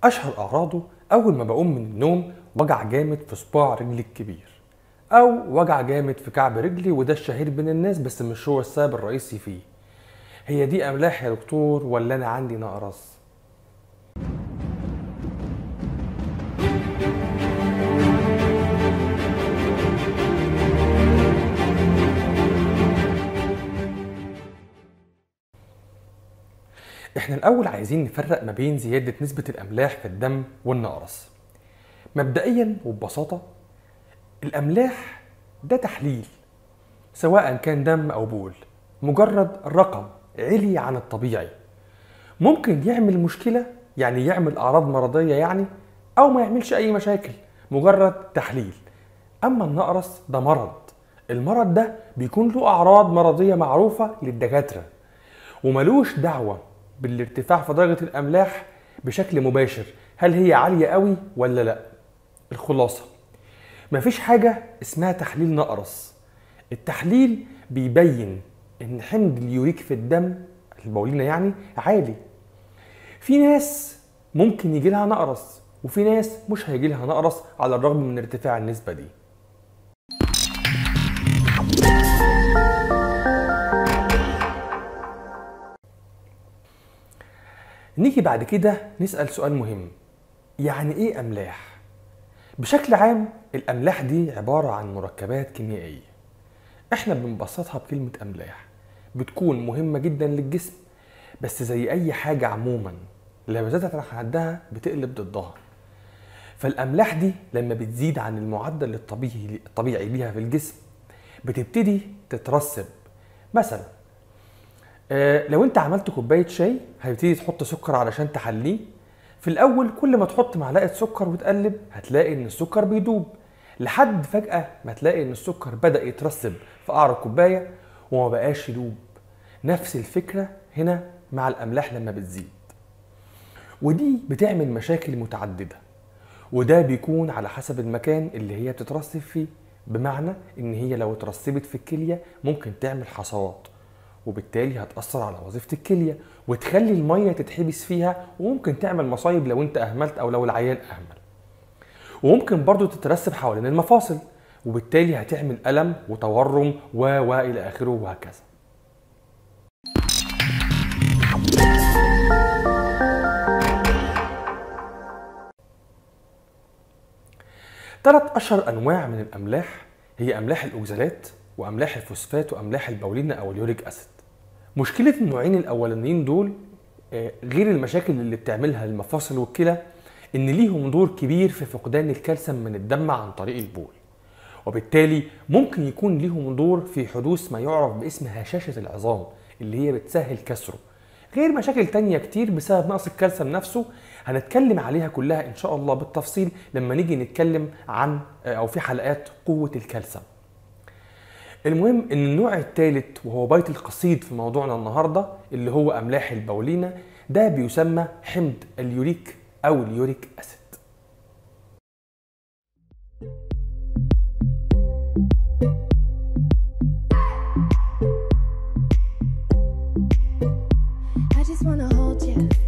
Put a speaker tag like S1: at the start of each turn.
S1: أشهر أعراضه أول ما بقوم من النوم وجع جامد في صباع رجلي الكبير أو وجع جامد في كعب رجلي وده الشهير بين الناس بس مش هو السبب الرئيسي فيه هي دي أملاح يا دكتور ولا أنا عندي نقرس؟ احنا الاول عايزين نفرق ما بين زياده نسبه الاملاح في الدم والنقرس مبدئيا وببساطه الاملاح ده تحليل سواء كان دم او بول مجرد رقم علي عن الطبيعي ممكن يعمل مشكله يعني يعمل اعراض مرضيه يعني او ما يعملش اي مشاكل مجرد تحليل اما النقرس ده مرض المرض ده بيكون له اعراض مرضيه معروفه للدكاتره وملوش دعوه بالارتفاع في درجة الأملاح بشكل مباشر هل هي عالية قوي ولا لا الخلاصة مفيش حاجة اسمها تحليل نقرس التحليل بيبين ان حمض اليوريك في الدم البولينا يعني عالي في ناس ممكن يجي لها نقرس وفي ناس مش هيجي لها نقرس على الرغم من ارتفاع النسبة دي نيجي بعد كده نسأل سؤال مهم يعني ايه املاح بشكل عام الاملاح دي عبارة عن مركبات كيميائية احنا بنبسطها بكلمة املاح بتكون مهمة جدا للجسم بس زي اي حاجة عموما لما زادت عن حدها بتقلب ضدها فالاملاح دي لما بتزيد عن المعدل الطبيعي الطبيعي ليها في الجسم بتبتدي تترسب مثلا آه، لو انت عملت كوبايه شاي هتبتدي تحط سكر علشان تحليه في الاول كل ما تحط معلقه سكر وتقلب هتلاقي ان السكر بيدوب لحد فجاه ما تلاقي ان السكر بدا يترسب في قعر الكوبايه وما بقاش يدوب نفس الفكره هنا مع الاملاح لما بتزيد ودي بتعمل مشاكل متعدده وده بيكون على حسب المكان اللي هي بتترسب فيه بمعنى ان هي لو اترسبت في الكليه ممكن تعمل حصوات وبالتالي هتأثر على وظيفة الكلية وتخلي المية تتحبس فيها وممكن تعمل مصايب لو انت أهملت أو لو العيان أهمل وممكن برضو تترسب حوالين المفاصل وبالتالي هتعمل ألم وتورم و و إلى آخره وهكذا ثلاث أشهر أنواع من الأملاح هي أملاح الأوكزالات وأملاح الفوسفات وأملاح البولينا أو اليوريك أسيد مشكلة النوعين الأولانيين دول آه، غير المشاكل اللي بتعملها المفاصل والكلى إن ليهم دور كبير في فقدان الكالسيوم من الدم عن طريق البول وبالتالي ممكن يكون ليهم دور في حدوث ما يعرف باسم هشاشة العظام اللي هي بتسهل كسره غير مشاكل تانية كتير بسبب نقص الكالسيوم نفسه هنتكلم عليها كلها إن شاء الله بالتفصيل لما نيجي نتكلم عن آه، أو في حلقات قوة الكالسيوم المهم ان النوع الثالث وهو بيت القصيد في موضوعنا النهارده اللي هو املاح البولينا ده بيسمى حمض اليوريك او اليوريك اسيد
S2: I just wanna hold you.